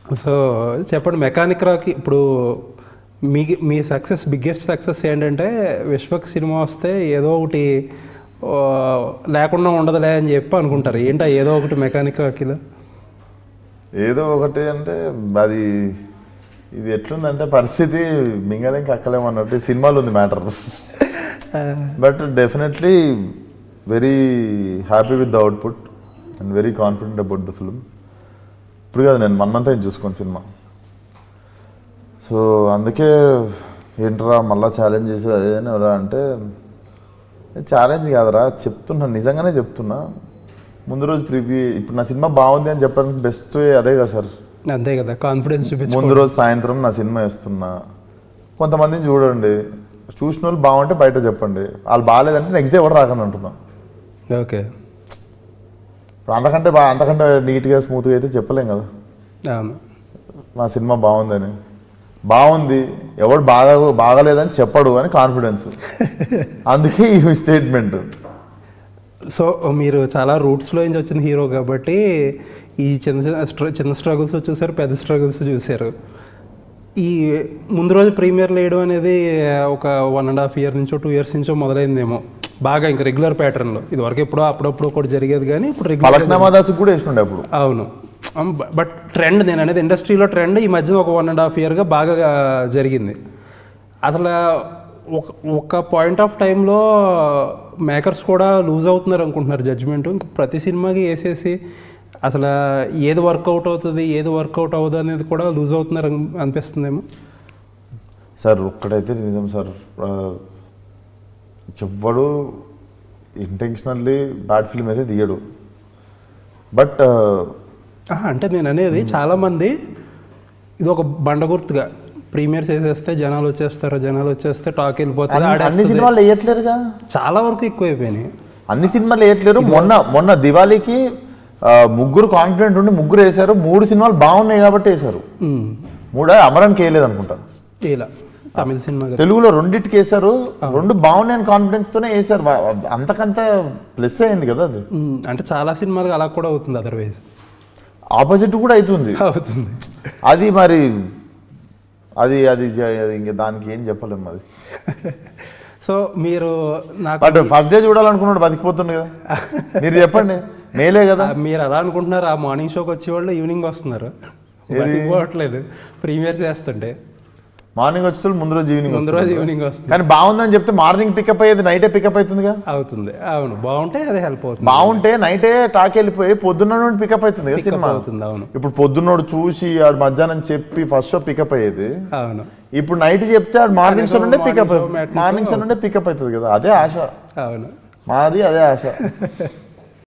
So చెప్పండి mechanic రాకి ఇప్పుడు మీ మీ సక్సెస్ బిగ్గెస్ట్ సక్సెస్ ఏంటంటే విశ్వక్ సినిమా వస్తే ఏదో ఒకటి ఆ, లేకుండా ఉండదులే అని చెప్పి అనుకుంటారు ఏంటో ఏదో ఒకటి మెకానిక్ రాకీలో ఏదో ఒకటి అంటే అది ఇది ఎట్లుందంటే పరిస్థితి మింగలేం కక్కలేమన్నట్టు ఈ సినిమాలో ఉంది matter but definitely very happy with the output and very confident about the film ఇప్పుడు కాదు నేను వన్ మంత్ అయింది చూసుకోండి సినిమా సో అందుకే ఏంట్రా మళ్ళీ ఛాలెంజ్ చేసి అదేదని ఎవరా అంటే ఛాలెంజ్ కాదురా చెప్తున్నా నిజంగానే చెప్తున్నా ముందు రోజు ప్రివ్యూ ఇప్పుడు నా సినిమా బాగుంది అని చెప్పడానికి బెస్ట్ అదే కదా సార్ అంతే కదా కాన్ఫిడెన్స్ చూపించు ముందు రోజు సాయంత్రం నా సినిమా వేస్తున్నా కొంతమందిని చూడండి చూసిన వాళ్ళు బాగుంటే బయట చెప్పండి వాళ్ళు బాగాలేదంటే నెక్స్ట్ డే ఎవరు రాకండి అంటున్నా ఓకే ఇప్పుడు అంతకంటే బా అంతకంటే నీట్గా స్మూత్గా అయితే చెప్పలేం కదా అవును మా సినిమా బాగుందని బాగుంది ఎవడు బాగా బాగాలేదని చెప్పడు అని కాన్ఫిడెన్స్ అందుకే ఈ స్టేట్మెంట్ సో మీరు చాలా రూట్స్లో నుంచి వచ్చిన హీరో కాబట్టి ఈ చిన్న చిన్న స్ట్ర- చిన్న స్ట్రగుల్స్ చూసారు పెద్ద స్ట్రగుల్స్ చూసారు ఈ ముందు రోజు ప్రీమియర్ వేయడం అనేది ఒక వన్ అండ్ హాఫ్ ఇయర్ నుంచో టూ ఇయర్స్ నుంచో మొదలైందేమో బాగా ఇంకా రెగ్యులర్ ప్యాటర్న్లో ఇది వరకు ఎప్పుడో అప్పుడప్పుడు కూడా జరిగేది కానీ ఇప్పుడు రెగ్యులర్ ఫలక్నామా దాస్ కూడా వేసినుండే అప్పుడు అవును అమ్, బ- బట్ ట్రెండ్ నేను అనేది ఇండస్ట్రీలో ట్రెండ్ ఈ మధ్యన ఒక వన్ అండ్ హాఫ్ ఇయర్గా బాగా జరిగింది అసలు ఒక ఒక పాయింట్ ఆఫ్ టైంలో మేకర్స్ కూడా లూజ్ అవుతున్నారు అనుకుంటున్నారు జడ్జిమెంట్ ఇంకా ప్రతి సినిమాకి వేసేసి అసలు ఏది వర్కౌట్ అవుతుంది ఏది వర్కౌట్ అవ్వదు అనేది కూడా లూజ్ అవుతున్నారు అని- అనిపిస్తుందేమో సార్ ఒక్కడైతే నిజం సార్ ఆ, ఎవ్వడు ఇంటెన్షనల్లీ బ్యాడ్ ఫిల్మ్ అయితే తీయడు బట్ ఆహా, అంటే నేను అనేది చాలామంది ఇది ఒక బండ గుర్తుగా ప్రీమియర్స్ వేసేస్తే జనాలు వచ్చేస్తారు జనాలు వచ్చేస్తే టాక్ వెళ్ళిపోతుంది అన్ని ఆడేస్తుంది. సినిమాలు వేయట్లేరుగా చాలా వరకు ఎక్కువైపోయినాయి అన్ని సినిమాలు వేయట్లేరు మొన్న మొన్న దివాళీకి ఆ, ముగ్గురు కాన్ఫిడెంట్ ఉండి ముగ్గురు వేశారు మూడు సినిమాలు బాగున్నాయి కాబట్టి వేశారు ఉమ్. మూడా అమరానికి వేయలేదు అనుకుంటా ఇలా తమిళ సినిమా కదా. తెలుగులో రెండింటికి వేశారు రెండు బాగున్నాయని కాన్ఫిడెన్స్ తోనే వేశారు వా- అంతకంత ప్లస్ అయింది కదా అది ఉమ్, అంటే చాలా సినిమాలకు అలా కూడా అవుతుంది అదర్వైజ్ ఆపోజిట్ కూడా అవుతుంది అవుతుంది అది మరి అది అది జ- అది ఇంకా దానికి ఏం చెప్పలేము అది సో మీరు నాకు బట్ ఫస్ట్ డే చూడాలనుకున్నాడు బతికిపోతుండు కదా మీరు చెప్పండి మేలే కదా ఆ, మీరు అలా అనుకుంటున్నారు ఆ మార్నింగ్ షోకి వచ్చే వాళ్ళు ఈవినింగ్ వస్తున్నారు పోవట్లేదు ప్రీమియర్ చేస్తుంటే మార్నింగ్ వచ్చే ముందు రోజు ఈవినింగ్ ముందు రోజు ఈవినింగ్ వస్తుంది కానీ బాగుందని చెప్తే మార్నింగ్ పికప్ అయ్యేది నైటే పికప్ అవుతుందిగా అవుతుంది అవును బాగుంటే అది హెల్ప్ అవుతుంది బాగుంటే నైటే టాక్ వెళ్ళిపోయి పొద్దున్న నుండి పికప్ అవుతుంది కదా Pick up సినిమా అవుతుంది అవును ఇప్పుడు పొద్దున్నోడు చూసి ఆడు మధ్యాహ్నం చెప్పి ఫస్ట్ షో పికప్ అయ్యేది అవును ఇప్పుడు నైట్ చెప్తే ఆడు మార్నింగ్ షో నుండే Morning pickup show, matinee morning show నుండే పికప్ అవుతుంది కదా అదే ఆశ అవును మాది అదే ఆశ